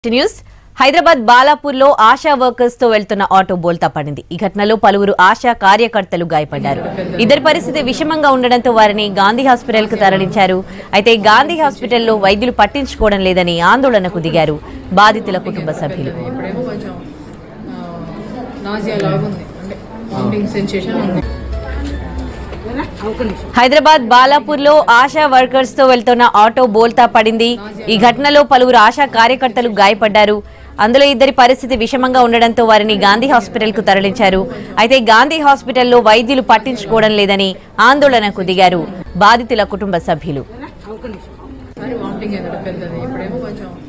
news Hyderabad Balapur లో ASHA workers తో వెళ్తున్న ఆటో బోల్తా పడింది ఈ ఘటనలో పలువురు ఆశా కార్యకర్తలు గాయపడ్డారు ఇద్దరి పరిస్థితి విషమంగా ఉండడంతో వారిని గాంధీ హాస్పిటల్ కు తరలించారు అయితే గాంధీ హాస్పిటల్లో వైద్యులు పట్టించుకోవడం లేదని ఆందోళనకు దిగారు బాధితుల కుటుంబ సభ్యులు ఇప్పుడేమో కొంచెం నాజియా లాగా ఉంది అంటే వామిటింగ్ సెన్సేషన్ ఉంది హైదరాబాద్ బాలాపూర్ లో ఆశా వర్కర్స్ తో వెళ్తున్న ఆటో బోల్తా పడింది ఈ ఘటనలో పలువురు ఆశా కార్యకర్తలు గాయపడ్డారు అందులో ఇద్దరి పరిస్థితి విషమంగా ఉండడంతో వారిని గాంధీ హాస్పిటల్ కు తరలించారు అయితే గాంధీ హాస్పిటల్లో వైద్యులు పట్టించుకోవడం లేదని ఆందోళనకు దిగారు బాధితుల కుటుంబ సభ్యులు ఒకసారి వామిటింగ్ ఏదో పెద్దది ఇప్పుడేమో కొంచెం